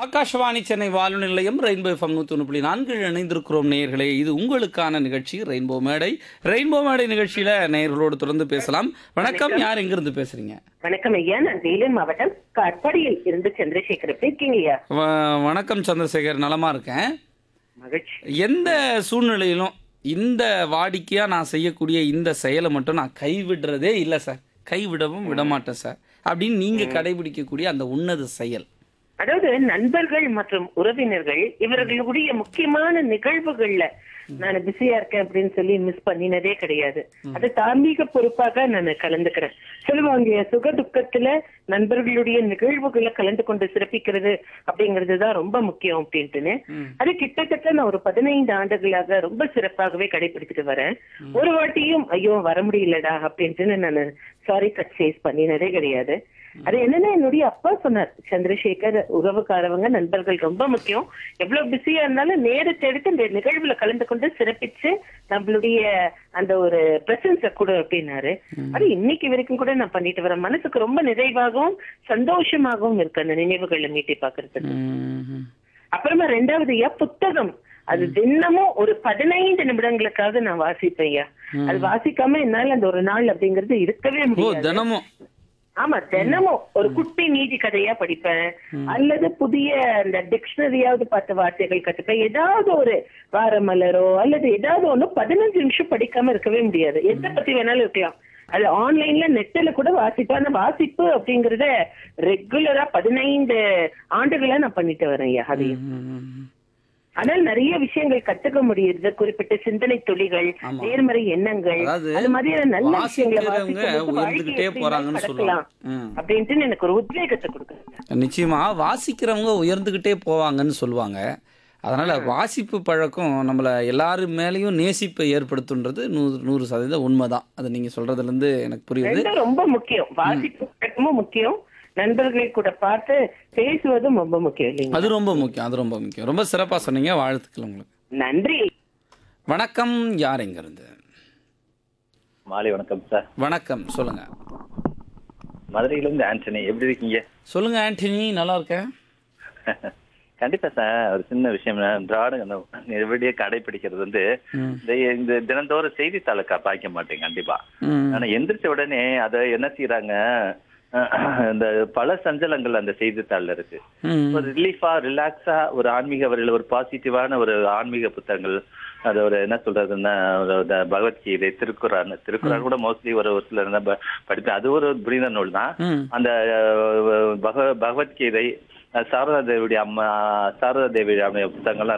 ஆகாஷவாணி சென்னை வானொலி நிலையம் rainbow FM நூற்றி ஒன்று புள்ளி நான்கில் இணைந்திருக்கிறோம் நேயர்களே இது உங்களுக்கான நிகழ்ச்சி ரெயின்போ மேடை ரெயின்போ மேடை நிகழ்ச்சியில் நேயர்களோடு தொடர்ந்து பேசலாம் வணக்கம் யார் எங்கிருந்து பேசுறீங்க வணக்கம் ஐயா நான் வேலூர் மாவட்டம் காட்பாடியில் இருந்து சந்திரசேகர் எப்படி இருக்கீங்க ஐயா வ- வணக்கம் சந்திரசேகர் நலமா இருக்கேன் மகிழ்ச்சி எந்த சூழ்நிலையிலும் இந்த வாடிக்கையாக நான் செய்யக்கூடிய இந்த செயலை மட்டும் நான் கைவிடுறதே இல்லை சார் கைவிடவும் விட மாட்டேன் சார் அப்படின்னு நீங்கள் கடைபிடிக்கக்கூடிய அந்த உன்னத செயல் அதாவது நண்பர்கள் மற்றும் உறவினர்கள் இவர்களுடைய முக்கியமான நிகழ்வுகள்ல நான் பிஸியா இருக்கேன் அப்படின்னு சொல்லி மிஸ் பண்ணினதே கிடையாது அது தார்மீக பொறுப்பாக நான் கலந்துக்கிறேன் சொல்லுவாங்க சுக துக்கத்துல நண்பர்களுடைய நிகழ்வுகளை கலந்து கொண்டு சிறப்பிக்கிறது அப்படிங்கிறது தான் ரொம்ப முக்கியம் அப்படின்ட்டுன்னு அது கிட்டத்தட்ட நான் ஒரு பதினைந்து ஆண்டுகளாக ரொம்ப சிறப்பாகவே கடைபிடிச்சிட்டு வரேன் ஒரு வாட்டியும் ஐயோ வர முடியலடா அப்படின்ட்டு நான் சாரி கட் சேஸ் பண்ணினதே கிடையாது அது என்னன்னா என்னுடைய அப்பா சொன்னார் சந்திரசேகர் உறவுக்காரவங்க நண்பர்கள் ரொம்ப முக்கியம் எவ்வளவு பிஸியா இருந்தாலும் நேரத்தை எடுத்து இந்த நிகழ்வுல கலந்து கொண்டு சிறப்பிச்சு நம்மளுடைய அந்த ஒரு பிரசன்ஸ கொடு அப்படின்னாரு அது இன்னைக்கு வரைக்கும் கூட நான் பண்ணிட்டு வரேன் மனசுக்கு ரொம்ப நிறைவாகவும் சந்தோஷமாகவும் இருக்கு அந்த நினைவுகளை மீட்டி பாக்குறதுக்கு ம். அப்புறமா ரெண்டாவது ஐயா புத்தகம் அது தினமும் ஒரு பதினைந்து நிமிடங்களுக்காக நான் வாசிப்பேன் ஐயா அது வாசிக்காம என்னால அந்த ஒரு நாள் அப்படிங்கிறது இருக்கவே ஓ முடியாது தினமும் ஆமா தினமும் ஒரு குட்டி நீதி கதையா படிப்பேன் அல்லது புதிய அந்த டிக்ஷனரியாவது பார்த்த வார்த்தைகள் கத்துப்பேன் ஏதாவது ஒரு வாரமலரோ அல்லது ஏதாவது ஒண்ணு பதினஞ்சு நிமிஷம் படிக்காம இருக்கவே முடியாது எதை பத்தி வேணாலும் இருக்கலாம் அது ஆன்லைன்ல நெட்ல கூட வாசிப்பேன் அந்த வாசிப்பு அப்படிங்கறத ரெகுலரா பதினைந்து ஆண்டுகளா நான் பண்ணிட்டு வரேன் ஐயா அதையும் ம். ஆனால் நிறைய விஷயங்கள் கத்துக்க முடியுது குறிப்பிட்ட சிந்தனை துளிகள் ஆமா. நேர்மறை எண்ணங்கள் அதாவது அது மாதிரியான நல்ல விஷயங்களை வாசிக்கிறவங்க வாசிக்கும்போது உயர்ந்துகிட்டே வாழ்க்கையை எப்படி போறாங்கன்னு கடக்கலாம் சொல்லுவாங்க ம். அப்படின்ட்டு எனக்கு ஒரு உத்வேகத்தை கொடுக்குறேன் நிச்சயமா வாசிக்கிறவங்க உயர்ந்துகிட்டே போவாங்கன்னு சொல்லுவாங்க அதனால வாசிப்பு பழக்கம் நம்மள எல்லாரும் மேலேயும் நேசிப்பை ஏற்படுத்துன்றது நூறு நூறு சதவீதம் உண்மைதான் அது நீங்க சொல்றதுல இருந்து எனக்கு புரியுது ரெண்டும் ரொம்ப முக்கியம் வாசிப்பு பழக்கமும் முக்கியம் நண்பர்கள் கூட பார்த்து பேசுவதும் ரொம்ப முக்கியம் இல்லைங்க அது ரொம்ப முக்கியம் அது ரொம்ப முக்கியம் ரொம்ப சிறப்பா சொன்னீங்க வாழ்த்துக்கள் உங்களுக்கு நன்றி வணக்கம் யார் எங்க இருந்து மாலை வணக்கம் சார் வணக்கம் சொல்லுங்க மதுரையிலிருந்து ஆண்டனி எப்படி இருக்கீங்க சொல்லுங்க ஆண்டனி நல்லா இருக்கேன் கண்டிப்பா சார் ஒரு சின்ன விஷயம் திராவிட அந்த everyday கடைபிடிக்கிறது வந்து ம். இந்த இந்த தினந்தோறும் செய்தித்தாளை க- பாய்க்க மாட்டேன் கண்டிப்பா ம். ஆனா எந்திரிச்ச உடனே அதை என்ன செய்யறாங்க இந்த பல சஞ்சலங்கள் அந்த செய்தித்தாள்ல இருக்கு ம். ஒரு ரிலீஃபா ரிலாக்ஸா ஒரு ஆன்மீக வரையில ஒரு பாசிட்டிவான ஒரு ஆன்மீக புத்தகங்கள் அது ஒரு என்ன சொல்றதுன்னா ஒரு இந்த பகவத்கீதை திருக்குறான் திருக்குறான் கூட மோஸ்ட்லி ஒரு ஒரு சிலர் தான் ப- படிப்பேன் அது ஒரு புரிந்த நூல் தான் ம். அந்த அஹ், பக பகவத்கீதை சாரதா தேவியுடைய அம்மா சாரதா தேவியுடைய புத்தகங்கள்லாம்